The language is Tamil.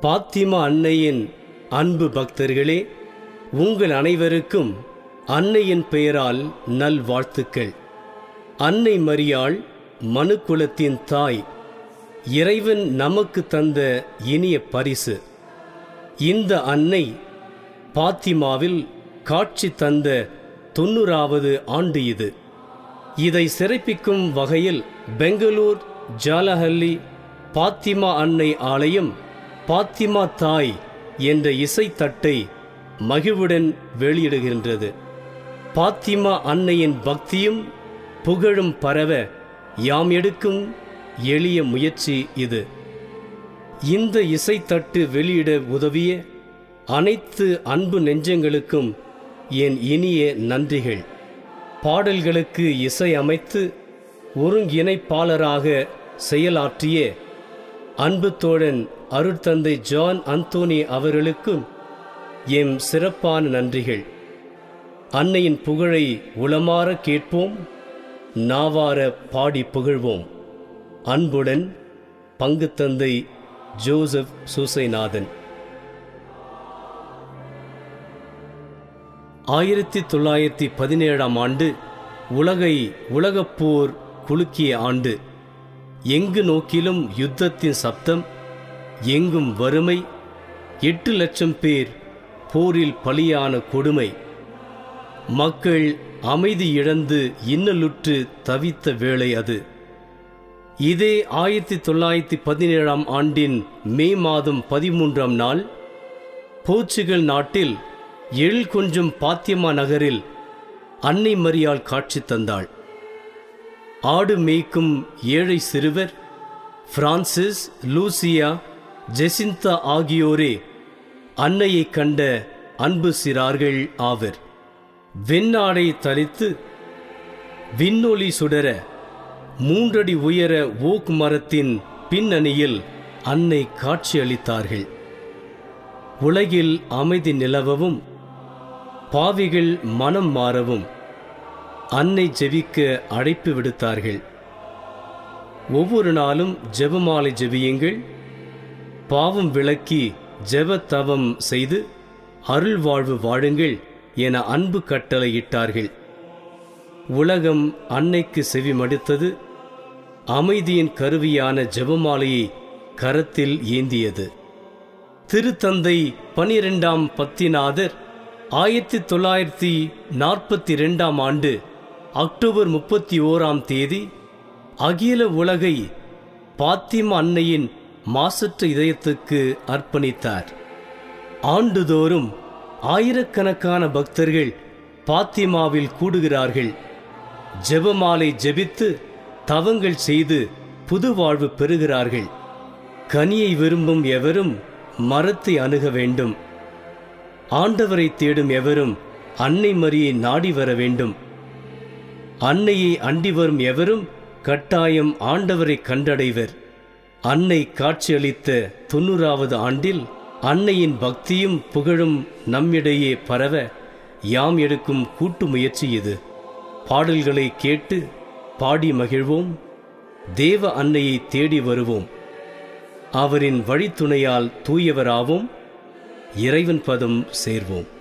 பாத்திமா அன்னையின் அன்பு பக்தர்களே உங்கள் அனைவருக்கும் அன்னையின் பெயரால் நல்வாழ்த்துக்கள் அன்னை மரியாள் மனுக்குலத்தின் தாய் இறைவன் நமக்கு தந்த இனிய பரிசு இந்த அன்னை பாத்திமாவில் காட்சி தந்த தொண்ணூறாவது ஆண்டு இது இதை சிறப்பிக்கும் வகையில் பெங்களூர் ஜாலஹல்லி பாத்திமா அன்னை ஆலயம் பாத்திமா தாய் என்ற இசைத்தட்டை மகிழ்வுடன் வெளியிடுகின்றது பாத்திமா அன்னையின் பக்தியும் புகழும் பரவ யாம் எடுக்கும் எளிய முயற்சி இது இந்த இசைத்தட்டு வெளியிட உதவிய அனைத்து அன்பு நெஞ்சங்களுக்கும் என் இனிய நன்றிகள் பாடல்களுக்கு இசை அமைத்து ஒருங்கிணைப்பாளராக செயலாற்றிய அன்பு தோழன் அருட்தந்தை ஜான் அந்தோனி அவர்களுக்கும் எம் சிறப்பான நன்றிகள் அன்னையின் புகழை உளமாற கேட்போம் நாவார பாடி புகழ்வோம் அன்புடன் பங்கு தந்தை ஜோசப் சூசைநாதன் ஆயிரத்தி தொள்ளாயிரத்தி பதினேழாம் ஆண்டு உலகை உலகப்போர் குலுக்கிய ஆண்டு எங்கு நோக்கிலும் யுத்தத்தின் சப்தம் எங்கும் வறுமை எட்டு லட்சம் பேர் போரில் பலியான கொடுமை மக்கள் அமைதி இழந்து இன்னலுற்று தவித்த வேளை அது இதே ஆயிரத்தி தொள்ளாயிரத்தி பதினேழாம் ஆண்டின் மே மாதம் பதிமூன்றாம் நாள் போர்ச்சுகல் நாட்டில் எழில் கொஞ்சம் பாத்தியமா நகரில் அன்னை மரியாள் காட்சி தந்தாள் ஆடு மேய்க்கும் ஏழை சிறுவர் பிரான்சிஸ் லூசியா ஜெசிந்தா ஆகியோரே அன்னையை கண்ட அன்பு சிறார்கள் ஆவர் வெண்ணாடை தரித்து விண்ணொலி சுடர மூன்றடி உயர ஓக் மரத்தின் பின்னணியில் அன்னை காட்சியளித்தார்கள் உலகில் அமைதி நிலவவும் பாவிகள் மனம் மாறவும் அன்னை ஜெபிக்க அழைப்பு விடுத்தார்கள் ஒவ்வொரு நாளும் ஜெபமாலை ஜெபியுங்கள் பாவம் விளக்கி ஜெப தவம் செய்து அருள் வாழ்வு வாழுங்கள் என அன்பு கட்டளையிட்டார்கள் உலகம் அன்னைக்கு செவி மடுத்தது அமைதியின் கருவியான ஜெபமாலையை கரத்தில் ஏந்தியது திருத்தந்தை பனிரெண்டாம் பத்திநாதர் ஆயிரத்தி தொள்ளாயிரத்தி நாற்பத்தி ரெண்டாம் ஆண்டு அக்டோபர் முப்பத்தி ஓராம் தேதி அகில உலகை பாத்திமா அன்னையின் மாசற்ற இதயத்துக்கு அர்ப்பணித்தார் ஆண்டுதோறும் ஆயிரக்கணக்கான பக்தர்கள் பாத்திமாவில் கூடுகிறார்கள் ஜெபமாலை ஜெபித்து தவங்கள் செய்து புது வாழ்வு பெறுகிறார்கள் கனியை விரும்பும் எவரும் மரத்தை அணுக வேண்டும் ஆண்டவரை தேடும் எவரும் அன்னை மரியை நாடி வர வேண்டும் அன்னையை அண்டி வரும் எவரும் கட்டாயம் ஆண்டவரை கண்டடைவர் அன்னை காட்சியளித்த தொண்ணூறாவது ஆண்டில் அன்னையின் பக்தியும் புகழும் நம்மிடையே பரவ யாம் எடுக்கும் கூட்டு முயற்சி இது பாடல்களை கேட்டு பாடி மகிழ்வோம் தேவ அன்னையை தேடி வருவோம் அவரின் வழித்துணையால் தூயவராவோம் இறைவன் பதம் சேர்வோம்